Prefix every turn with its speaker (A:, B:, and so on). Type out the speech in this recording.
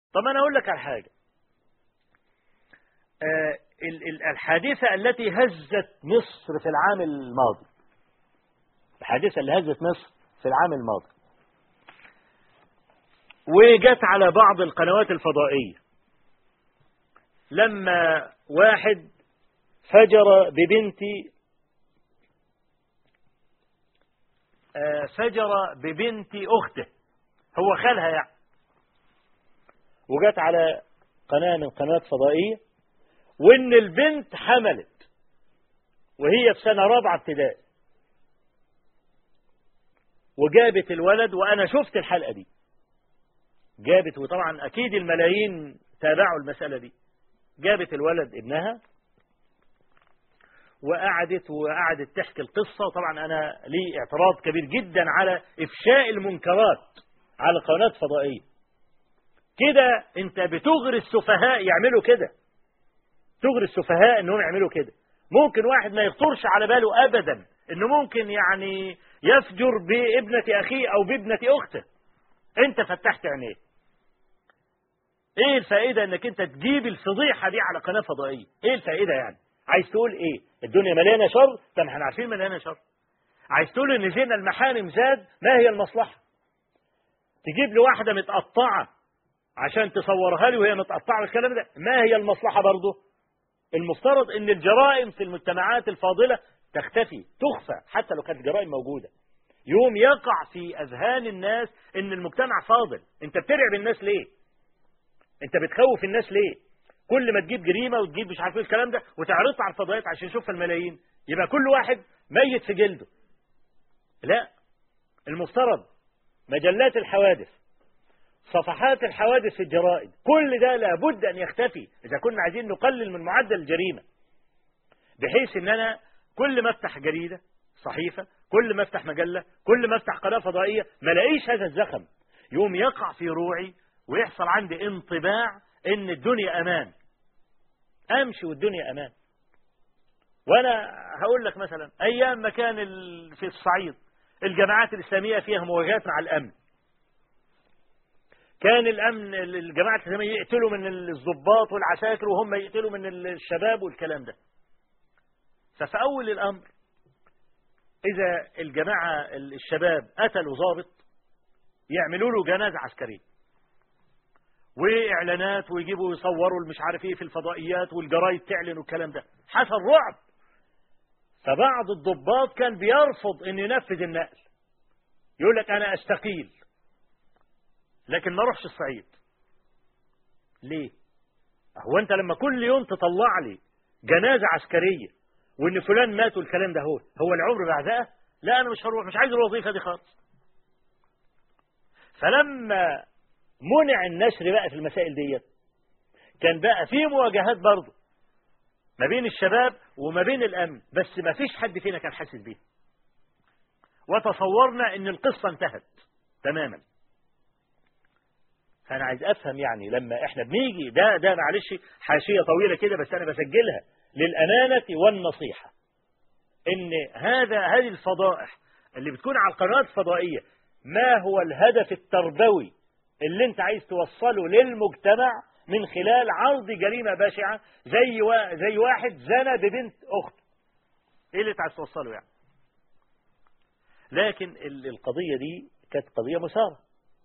A: طب أنا أقول لك على حاجة آه الحادثة التي هزت مصر في العام الماضي الحادثة اللي هزت مصر في العام الماضي وجت على بعض القنوات الفضائية لما واحد فجر ببنتي فجر ببنت أخته هو خالها يعني وجت على قناة من قنوات فضائية وإن البنت حملت وهي في سنة رابعة ابتدائي وجابت الولد وأنا شفت الحلقة دي جابت وطبعا أكيد الملايين تابعوا المسألة دي جابت الولد ابنها وقعدت وقعدت تحكي القصة وطبعا أنا لي اعتراض كبير جدا على إفشاء المنكرات على قناة فضائية كده أنت بتغري السفهاء يعملوا كده تغري السفهاء أنهم يعملوا كده ممكن واحد ما يخطرش على باله أبدا أنه ممكن يعني يفجر بابنة أخيه أو بابنة أخته أنت فتحت عينيه ايه الفائدة انك انت تجيب الفضيحة دي على قناة فضائية ايه الفائدة يعني عايز تقول ايه الدنيا مليانة شر طب احنا عارفين مليانة شر عايز تقول ان زنا المحارم زاد ما هي المصلحة تجيب لي واحدة متقطعة عشان تصورها لي وهي متقطعة الكلام ده ما هي المصلحة برضه المفترض ان الجرائم في المجتمعات الفاضلة تختفي تخفى حتى لو كانت الجرائم موجودة يوم يقع في اذهان الناس ان المجتمع فاضل انت بترعب الناس ليه انت بتخوف الناس ليه كل ما تجيب جريمه وتجيب مش عارف ايه الكلام ده وتعرضها على الفضائيات عشان يشوفها الملايين يبقى كل واحد ميت في جلده لا المفترض مجلات الحوادث صفحات الحوادث في الجرائد كل ده لابد ان يختفي اذا كنا عايزين نقلل من معدل الجريمه بحيث ان انا كل ما افتح جريده صحيفه كل ما افتح مجله كل ما افتح قناه فضائيه ما الاقيش هذا الزخم يوم يقع في روعي ويحصل عندي انطباع ان الدنيا امان امشي والدنيا امان وانا هقول لك مثلا ايام ما كان في الصعيد الجماعات الاسلاميه فيها مواجهات مع الامن كان الامن الجماعه الاسلاميه يقتلوا من الضباط والعساكر وهم يقتلوا من الشباب والكلام ده ففي اول الامر اذا الجماعه الشباب قتلوا ضابط يعملوا له جنازه عسكريه واعلانات ويجيبوا يصوروا مش عارف ايه في الفضائيات والجرايد تعلن والكلام ده حصل رعب فبعض الضباط كان بيرفض ان ينفذ النقل يقول لك انا استقيل لكن ما اروحش الصعيد ليه هو انت لما كل يوم تطلع لي جنازه عسكريه وان فلان مات والكلام ده هو هو العمر بعدها لا انا مش هروح مش عايز الوظيفه دي خالص فلما منع النشر بقى في المسائل ديت كان بقى في مواجهات برضه ما بين الشباب وما بين الامن بس ما فيش حد فينا كان حاسس بيها وتصورنا ان القصه انتهت تماما فانا عايز افهم يعني لما احنا بنيجي ده ده معلش حاشيه طويله كده بس انا بسجلها للامانه والنصيحه ان هذا هذه الفضائح اللي بتكون على القنوات الفضائيه ما هو الهدف التربوي اللي انت عايز توصله للمجتمع من خلال عرض جريمة بشعة زي و... زي واحد زنى ببنت أخته ايه اللي انت عايز توصله يعني لكن القضية دي كانت قضية مثارة